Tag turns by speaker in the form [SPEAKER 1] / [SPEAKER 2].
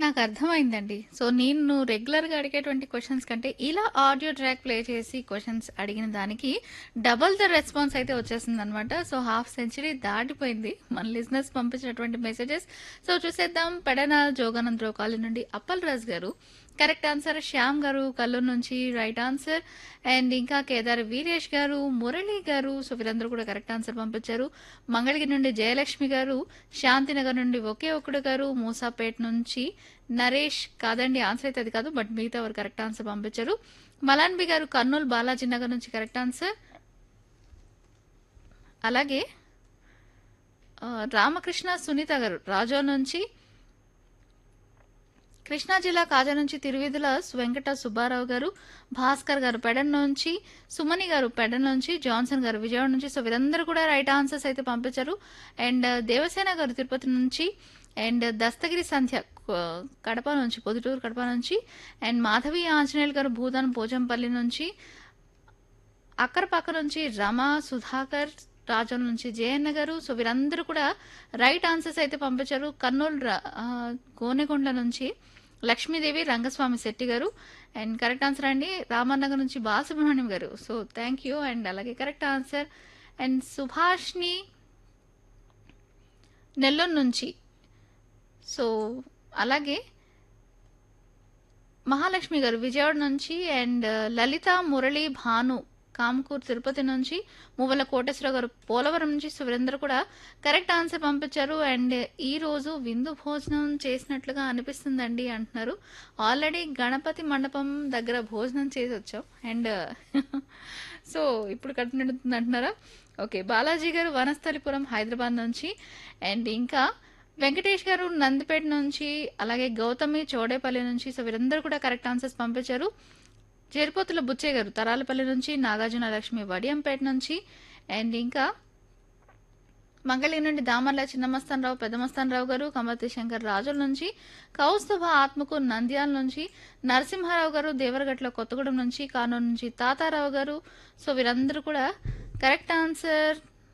[SPEAKER 1] నాకు అర్థమైందండి. సో, నేను రెగ్యులర్‌గా అడిగేటువంటి క్వెషన్స్ కంటే ఇలా ఆడియో ట్రాక్ ప్లే చేసి క్వెషన్స్ అడిగిన దానికి డబుల్ ద రెస్పాన్స్ అయితే వచ్చేసిందనమాట. సో, హాఫ్ సెంచరీ దాటిపోయింది. మన లిజనర్స్ పంపించినటువంటి మెసేజెస్. సో, చూసేద్దాం పెడన జోగానందరావు కాలనీ నుండి అప్పల్ రాజు గారు కరెక్ట్ ఆన్సర్. శ్యామ్ గారు కల్లూరు నుంచి రైట్ ఆన్సర్. అండ్ ఇంకా కేదార్ వీరేష్ గారు, మురళి గారు సో, వీరందరూ కూడా కరెక్ట్ ఆన్సర్ పంపించారు. మంగళగిరి నుండి జయలక్ష్మి గారు, శాంతినగర్ నుండి ఒకే ఒక్కడు గారు, మూసాపేట్ నుంచి నరేష్ కాదండి ఆన్సర్ అయితే అది కాదు. బట్ మిగతా వారు కరెక్ట్ ఆన్సర్ పంపించారు. మలాన్బి గారు కర్నూలు బాలాజీ నగర్ నుంచి కరెక్ట్ ఆన్సర్. అలాగే ఆహ్, రామకృష్ణ సునీత గారు రాజోల్ నుంచి కృష్ణా జిల్లా కాజా నుంచి తిరువిధుల వెంకట సుబ్బారావు గారు, భాస్కర్ గారు పెడన్ నుంచి, సుమని గారు పెడన్ నుంచి, జాన్సన్ గారు విజయవాడ నుంచి సో, వీరందరూ కూడా రైట్ ఆన్సర్స్ అయితే పంపించారు. అండ్ దేవసేన గారు తిరుపతి నుంచి అండ్ దస్తగిరి సంధ్య క కడప నుంచి పొద్దుటూరు కడప నుంచి అండ్ మాధవి ఆంజనేయులు గారు భూదాన్ పోచంపల్లి నుంచి అక్కరపాక నుంచి రమ, సుధాకర్ రాజోల్ నుంచి జయన్న గారు సో, వీరందరూ కూడా రైట్ ఆన్సర్స్ అయితే పంపించారు. కర్నూలు ర ఆహ్, గోనెకొండ నుంచి లక్ష్మీదేవి రంగస్వామి శెట్టి గారు అండ్ కరెక్ట్ ఆన్సర్ అండి. రామన్నగర్ నుంచి Balasubrahmanyam garu. So, thank you and అలాగే correct answer. And Subhashini Nellore నుంచి సో, అలాగే మహాలక్ష్మి గారు విజయవాడ నుంచి అండ్ లలిత, మురళి, భాను కామకూరు తిరుపతి నుంచి, మువ్వల కోటేశ్వరరావు గారు పోలవరం నుంచి సో, వీరందరూ కూడా కరెక్ట్ ఆన్సర్ పంపించారు. అండ్ ఈరోజు విందు భోజనం చేసినట్లుగా అనిపిస్తుందండి అంటున్నారు. ఆల్రెడీ గణపతి మండపం దగ్గర భోజనం చేసొచ్చాం. అండ్ సో, ఇప్పుడు కడుపు నిండుతుంది అంటున్నారా? ఓకే. బాలాజీ గారు వనస్థలిపురం హైదరాబాద్ నుంచి అండ్ ఇంకా వెంకటేష్ గారు నందిపేట నుంచి, అలాగే గౌతమి చౌడేపల్లి నుంచి సో, వీరందరూ కూడా కరెక్ట్ ఆన్సర్స్ పంపించారు. చేరిపోతుల బుచ్చయ్య గారు తరాలపల్లి నుంచి, నాగార్జున లక్ష్మి వడియంపేట నుంచి అండ్ ఇంకా మంగళగిరి నుండి దామర్ల చిన్నమస్తానరావు, పెద్దమస్తానరావు గారు, కమర్తి శంకర్ రాజుల నుంచి, కౌస్తుభ ఆత్మకూరు నంద్యాల నుంచి, నరసింహారావు గారు దేవరగట్ల కొత్తగూడెం నుంచి, కానూరు నుంచి తాతారావు గారు సో, వీరందరూ కూడా కరెక్ట్ ఆన్సర్